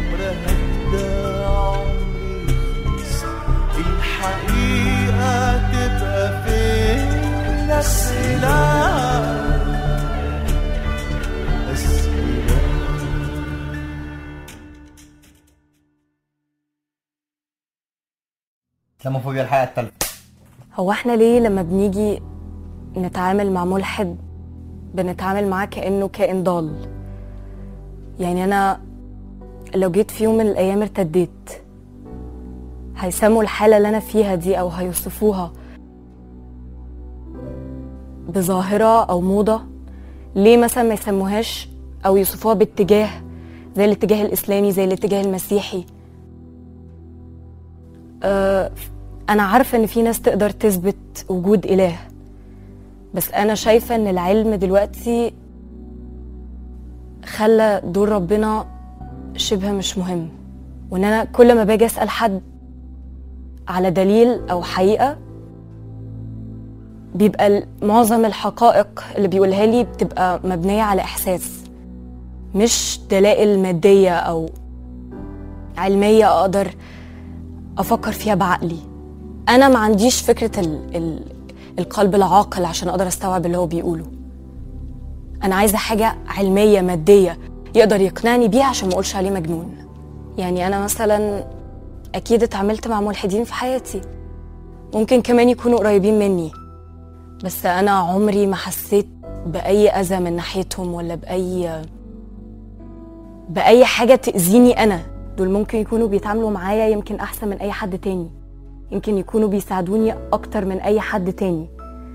عمرها ادى عمري يخلص الحقيقة تبقى فين الأسئلة أسئلة اسلاموفوبيا الحلقه الثالثه هو احنا ليه لما بنيجي نتعامل مع ملحد بنتعامل معاه كأنه كائن ضال يعني أنا لو جيت في يوم من الأيام ارتديت هيسموا الحالة اللي أنا فيها دي أو هيوصفوها بظاهرة أو موضة ليه مثلا ما يسموهاش أو يوصفوها باتجاه زي الاتجاه الإسلامي زي الاتجاه المسيحي أه أنا عارفة إن في ناس تقدر تثبت وجود إله بس أنا شايفة إن العلم دلوقتي خلى دور ربنا شبه مش مهم وإن أنا كل ما باجي أسأل حد على دليل أو حقيقة بيبقى ال- معظم الحقائق اللي بيقولها لي بتبقى مبنية على إحساس مش دلائل مادية أو علمية أقدر أفكر فيها بعقلي أنا ما عنديش فكرة ال ال القلب العاقل عشان أقدر أستوعب اللي هو بيقوله أنا عايزة حاجة علمية مادية يقدر يقنعني بيها عشان ما أقولش عليه مجنون يعني أنا مثلا أكيد اتعاملت مع ملحدين في حياتي ممكن كمان يكونوا قريبين مني بس أنا عمري ما حسيت بأي أذى من ناحيتهم ولا بأي بأي حاجة تأذيني أنا دول ممكن يكونوا بيتعاملوا معايا يمكن أحسن من أي حد تاني يمكن يكونوا بيساعدوني أكتر من أي حد تاني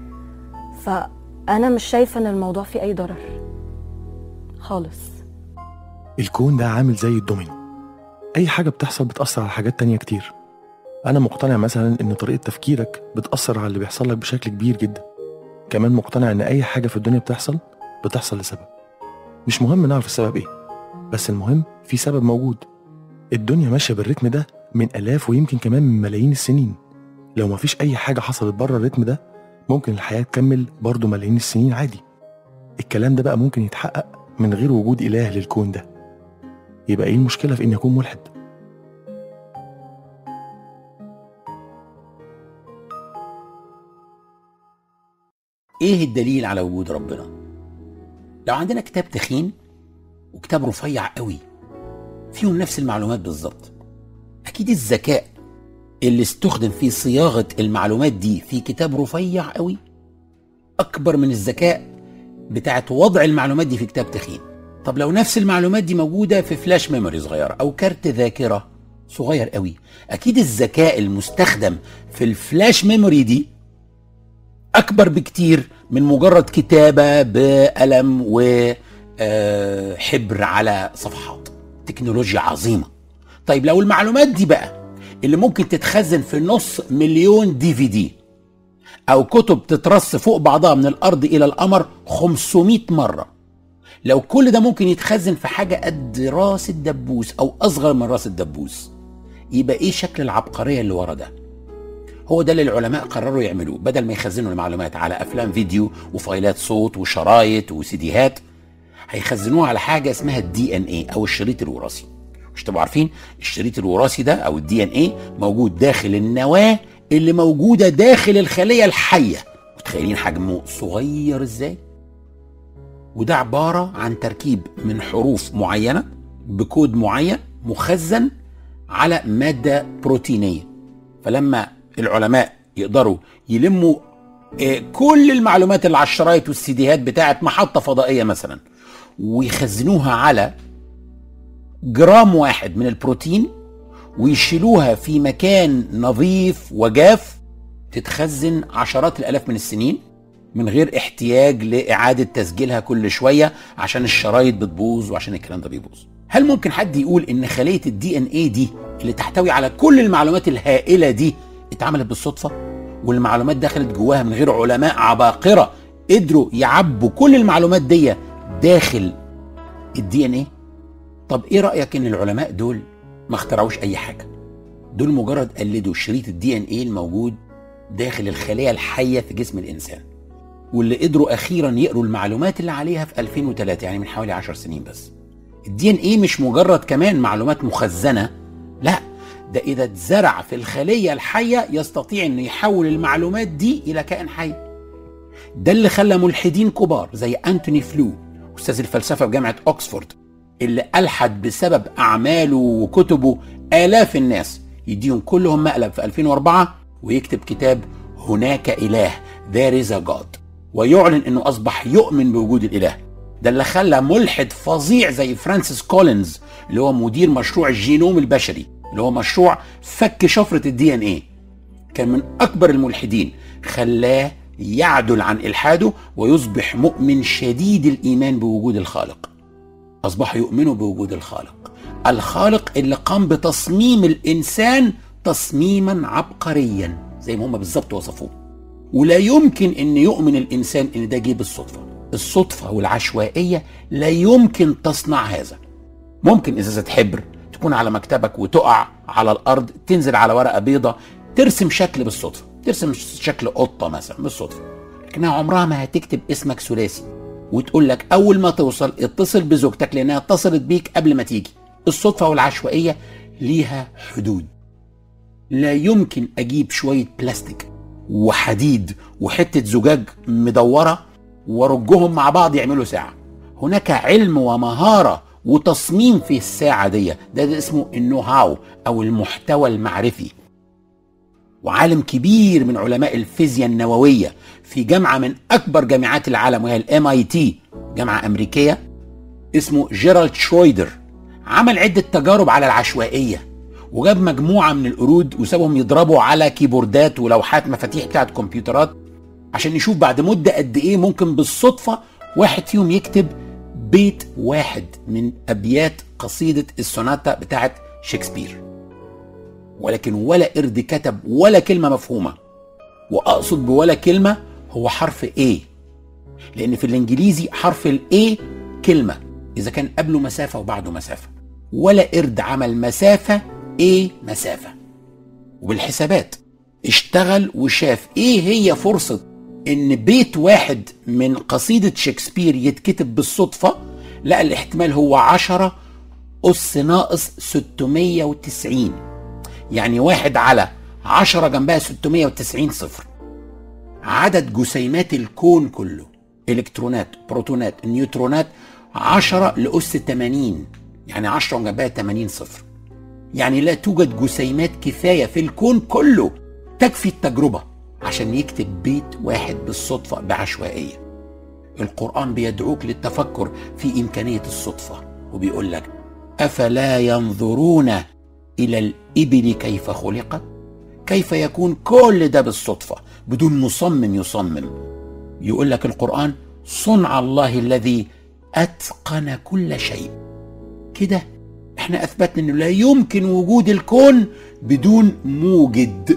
فأنا مش شايفة إن الموضوع فيه أي ضرر خالص الكون ده عامل زي الدومينو أي حاجة بتحصل بتأثر على حاجات تانية كتير أنا مقتنع مثلا إن طريقة تفكيرك بتأثر على اللي بيحصل لك بشكل كبير جدا كمان مقتنع إن أي حاجة في الدنيا بتحصل بتحصل لسبب مش مهم نعرف السبب إيه بس المهم في سبب موجود الدنيا ماشية بالريتم ده من آلاف ويمكن كمان من ملايين السنين لو مفيش أي حاجة حصلت بره الريتم ده ممكن الحياة تكمل برضه ملايين السنين عادي الكلام ده بقى ممكن يتحقق من غير وجود إله للكون ده يبقى ايه المشكله في اني اكون ملحد ايه الدليل على وجود ربنا لو عندنا كتاب تخين وكتاب رفيع قوي فيهم نفس المعلومات بالظبط اكيد الذكاء اللي استخدم في صياغه المعلومات دي في كتاب رفيع قوي اكبر من الذكاء بتاعت وضع المعلومات دي في كتاب تخين طب لو نفس المعلومات دي موجوده في فلاش ميموري صغيره او كارت ذاكره صغير قوي اكيد الذكاء المستخدم في الفلاش ميموري دي اكبر بكتير من مجرد كتابه بقلم وحبر على صفحات تكنولوجيا عظيمه طيب لو المعلومات دي بقى اللي ممكن تتخزن في نص مليون دي في دي او كتب تترص فوق بعضها من الارض الى القمر 500 مره لو كل ده ممكن يتخزن في حاجه قد راس الدبوس او اصغر من راس الدبوس يبقى ايه شكل العبقريه اللي ورا ده هو ده اللي العلماء قرروا يعملوه بدل ما يخزنوا المعلومات على افلام فيديو وفايلات صوت وشرايط وسيديهات هيخزنوها على حاجه اسمها الدي ان اي او الشريط الوراثي مش تبقوا عارفين الشريط الوراثي ده او الدي ان اي موجود داخل النواه اللي موجوده داخل الخليه الحيه متخيلين حجمه صغير ازاي وده عباره عن تركيب من حروف معينه بكود معين مخزن على ماده بروتينيه فلما العلماء يقدروا يلموا آه، كل المعلومات اللي على الشرايط والسيديهات بتاعت محطه فضائيه مثلا ويخزنوها على جرام واحد من البروتين ويشيلوها في مكان نظيف وجاف تتخزن عشرات الالاف من السنين من غير احتياج لاعاده تسجيلها كل شويه عشان الشرايط بتبوظ وعشان الكلام ده بيبوظ. هل ممكن حد يقول ان خليه الدي ان اي دي اللي تحتوي على كل المعلومات الهائله دي اتعملت بالصدفه؟ والمعلومات دخلت جواها من غير علماء عباقره قدروا يعبوا كل المعلومات دي داخل الدي ان ايه؟ طب ايه رايك ان العلماء دول ما اخترعوش اي حاجه؟ دول مجرد قلدوا شريط الدي ان ايه الموجود داخل الخليه الحيه في جسم الانسان. واللي قدروا اخيرا يقروا المعلومات اللي عليها في 2003 يعني من حوالي 10 سنين بس. الدي ان ايه مش مجرد كمان معلومات مخزنه لا ده اذا اتزرع في الخليه الحيه يستطيع انه يحول المعلومات دي الى كائن حي ده اللي خلى ملحدين كبار زي انتوني فلو استاذ الفلسفه بجامعه اوكسفورد اللي الحد بسبب اعماله وكتبه الاف الناس يديهم كلهم مقلب في 2004 ويكتب كتاب هناك اله there is a God ويعلن انه اصبح يؤمن بوجود الاله ده اللي خلى ملحد فظيع زي فرانسيس كولينز اللي هو مدير مشروع الجينوم البشري اللي هو مشروع فك شفرة الدي ان ايه كان من اكبر الملحدين خلاه يعدل عن الحاده ويصبح مؤمن شديد الايمان بوجود الخالق اصبحوا يؤمنوا بوجود الخالق الخالق اللي قام بتصميم الانسان تصميما عبقريا زي ما هم بالظبط وصفوه ولا يمكن ان يؤمن الانسان ان ده جه بالصدفه الصدفه والعشوائيه لا يمكن تصنع هذا ممكن ازازه حبر تكون على مكتبك وتقع على الارض تنزل على ورقه بيضة ترسم شكل بالصدفه ترسم شكل قطه مثلا بالصدفه لكنها عمرها ما هتكتب اسمك ثلاثي وتقول لك اول ما توصل اتصل بزوجتك لانها اتصلت بيك قبل ما تيجي الصدفه والعشوائيه ليها حدود لا يمكن اجيب شويه بلاستيك وحديد وحته زجاج مدوره وارجهم مع بعض يعملوا ساعه هناك علم ومهاره وتصميم في الساعه دي ده, ده اسمه النو هاو او المحتوى المعرفي وعالم كبير من علماء الفيزياء النوويه في جامعه من اكبر جامعات العالم وهي الام اي تي جامعه امريكيه اسمه جيرالد شرويدر عمل عده تجارب على العشوائيه وجاب مجموعه من القرود وسابهم يضربوا على كيبوردات ولوحات مفاتيح بتاعت كمبيوترات عشان نشوف بعد مده قد ايه ممكن بالصدفه واحد فيهم يكتب بيت واحد من ابيات قصيده السوناتا بتاعت شكسبير ولكن ولا قرد كتب ولا كلمه مفهومه واقصد بولا كلمه هو حرف A لان في الانجليزي حرف الاي كلمه اذا كان قبله مسافه وبعده مسافه ولا قرد عمل مسافه A مسافه وبالحسابات اشتغل وشاف ايه هي فرصه ان بيت واحد من قصيده شكسبير يتكتب بالصدفه لا الاحتمال هو عشرة أس ناقص 690 يعني واحد على عشرة جنبها 690 صفر عدد جسيمات الكون كله الكترونات بروتونات نيوترونات 10 لأس 80 يعني 10 جنبها 80 صفر يعني لا توجد جسيمات كفاية في الكون كله تكفي التجربة عشان يكتب بيت واحد بالصدفة بعشوائية القرآن بيدعوك للتفكر في إمكانية الصدفة وبيقول لك أفلا ينظرون إلى الإبل كيف خلقت كيف يكون كل ده بالصدفة بدون مصمم يصمم يقول لك القرآن صنع الله الذي أتقن كل شيء كده احنا أثبتنا أنه لا يمكن وجود الكون بدون موجد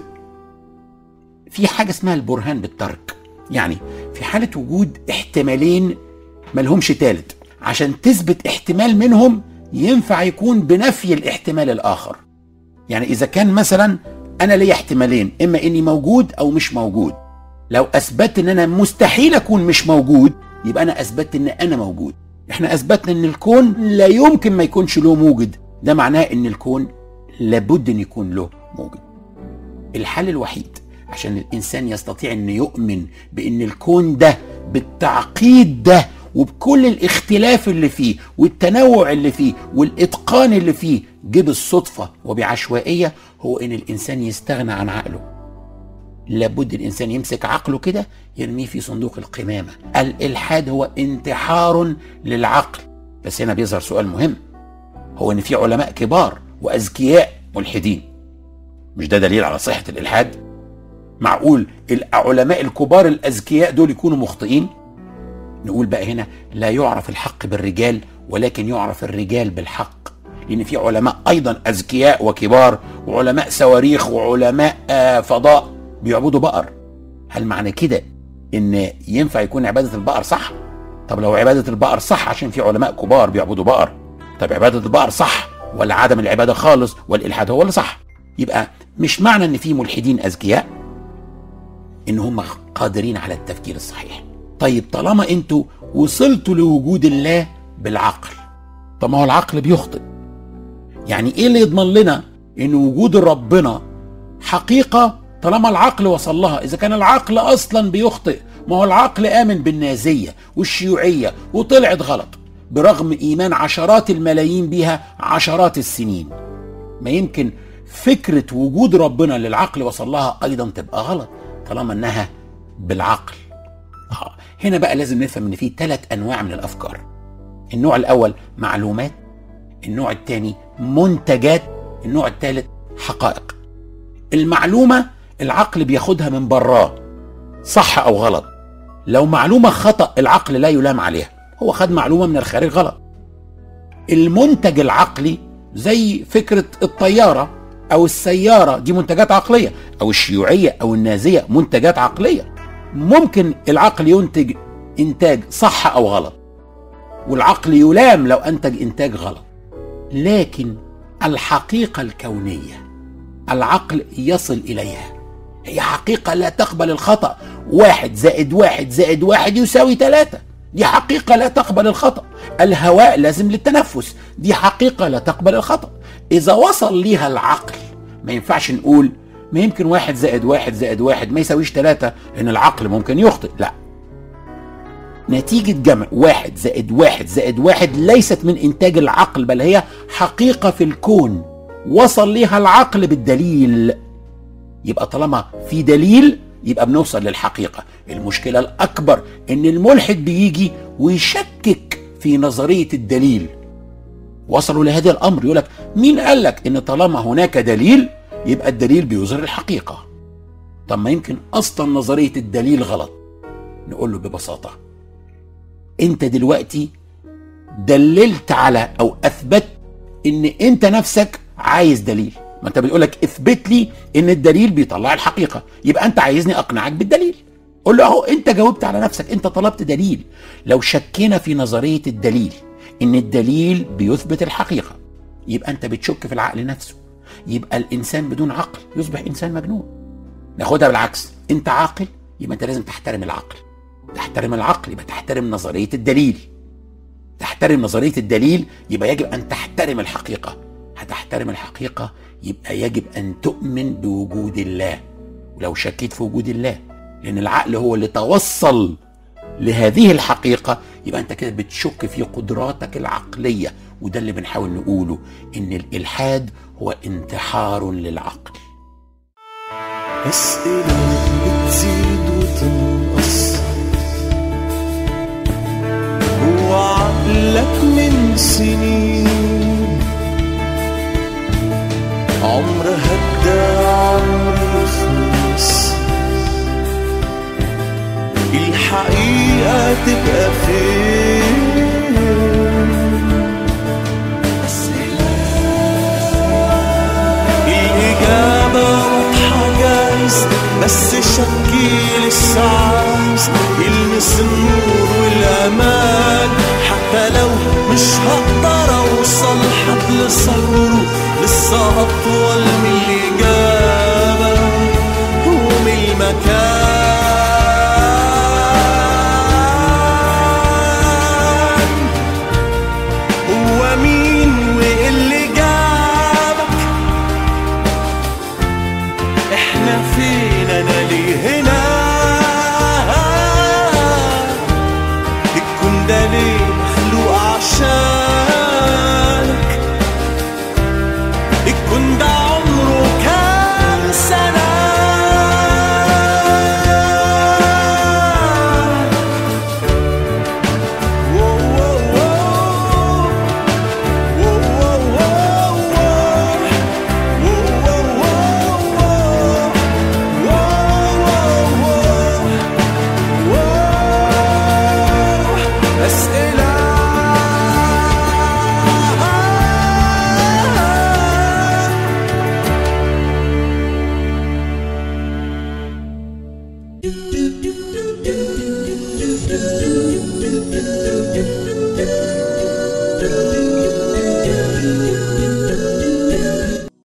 في حاجة اسمها البرهان بالترك يعني في حالة وجود احتمالين ملهمش تالت عشان تثبت احتمال منهم ينفع يكون بنفي الاحتمال الآخر يعني إذا كان مثلا أنا لي احتمالين إما إني موجود أو مش موجود لو أثبت إن أنا مستحيل أكون مش موجود يبقى أنا أثبت إن أنا موجود إحنا أثبتنا إن الكون لا يمكن ما يكونش له موجد ده معناه إن الكون لابد إن يكون له موجد الحل الوحيد عشان الانسان يستطيع انه يؤمن بان الكون ده بالتعقيد ده وبكل الاختلاف اللي فيه والتنوع اللي فيه والاتقان اللي فيه جه بالصدفه وبعشوائيه هو ان الانسان يستغنى عن عقله لابد الانسان يمسك عقله كده يرميه في صندوق القمامه الالحاد هو انتحار للعقل بس هنا بيظهر سؤال مهم هو ان في علماء كبار واذكياء ملحدين مش ده دليل على صحه الالحاد معقول العلماء الكبار الاذكياء دول يكونوا مخطئين نقول بقى هنا لا يعرف الحق بالرجال ولكن يعرف الرجال بالحق لان في علماء ايضا اذكياء وكبار وعلماء صواريخ وعلماء آه فضاء بيعبدوا بقر هل معنى كده ان ينفع يكون عباده البقر صح طب لو عباده البقر صح عشان في علماء كبار بيعبدوا بقر طب عباده البقر صح ولا عدم العباده خالص والالحاد هو اللي صح يبقى مش معنى ان في ملحدين اذكياء ان هم قادرين على التفكير الصحيح طيب طالما انتوا وصلتوا لوجود الله بالعقل طب ما هو العقل بيخطئ يعني ايه اللي يضمن لنا ان وجود ربنا حقيقة طالما العقل وصل لها اذا كان العقل اصلا بيخطئ ما هو العقل امن بالنازية والشيوعية وطلعت غلط برغم ايمان عشرات الملايين بيها عشرات السنين ما يمكن فكرة وجود ربنا للعقل وصل لها ايضا تبقى غلط طالما انها بالعقل آه. هنا بقى لازم نفهم ان في ثلاث انواع من الافكار النوع الاول معلومات النوع الثاني منتجات النوع الثالث حقائق المعلومه العقل بياخدها من براه صح او غلط لو معلومه خطا العقل لا يلام عليها هو خد معلومه من الخارج غلط المنتج العقلي زي فكره الطياره او السياره دي منتجات عقليه او الشيوعيه او النازيه منتجات عقليه ممكن العقل ينتج انتاج صح او غلط والعقل يلام لو انتج انتاج غلط لكن الحقيقه الكونيه العقل يصل اليها هي حقيقه لا تقبل الخطا واحد زائد واحد زائد واحد يساوي ثلاثه دي حقيقه لا تقبل الخطا الهواء لازم للتنفس دي حقيقه لا تقبل الخطا اذا وصل ليها العقل ما ينفعش نقول ما يمكن واحد زائد واحد زائد واحد ما يساويش ثلاثة لأن العقل ممكن يخطئ لا نتيجة جمع واحد زائد واحد زائد واحد ليست من إنتاج العقل بل هي حقيقة في الكون وصل ليها العقل بالدليل يبقى طالما في دليل يبقى بنوصل للحقيقة المشكلة الأكبر إن الملحد بيجي ويشكك في نظرية الدليل وصلوا لهذا الأمر يقول لك مين قال لك إن طالما هناك دليل يبقى الدليل بيظهر الحقيقة طب ما يمكن أصلا نظرية الدليل غلط نقول له ببساطة أنت دلوقتي دللت على أو أثبت إن أنت نفسك عايز دليل ما أنت بتقولك اثبت لي إن الدليل بيطلع الحقيقة يبقى أنت عايزني أقنعك بالدليل قول له أهو أنت جاوبت على نفسك أنت طلبت دليل لو شكينا في نظرية الدليل إن الدليل بيثبت الحقيقة يبقى أنت بتشك في العقل نفسه يبقى الانسان بدون عقل يصبح انسان مجنون ناخدها بالعكس انت عاقل يبقى انت لازم تحترم العقل تحترم العقل يبقى تحترم نظريه الدليل تحترم نظريه الدليل يبقى يجب ان تحترم الحقيقه هتحترم الحقيقه يبقى يجب ان تؤمن بوجود الله ولو شكيت في وجود الله لان العقل هو اللي توصل لهذه الحقيقه يبقى انت كده بتشك في قدراتك العقليه وده اللي بنحاول نقوله ان الالحاد هو انتحار للعقل أسئلة بتزيد وتنقص وعقلك من سنين عمرها ادى عمر يخلص الحقيقة تبقى فين الإجابة واضحة جايز بس شكي لسه عايز يلمس النور والأمان حتى لو مش هقدر أوصل حبل صبره لسه أطول من الإجابة ومن المكان هو مين وإيه اللي جابك احنا فين انا ليه هنا الكون ده ليه مخلوق عشانك الكون ده عمره كام سنة واو واو واو. واو واو واو واو. أسئلة do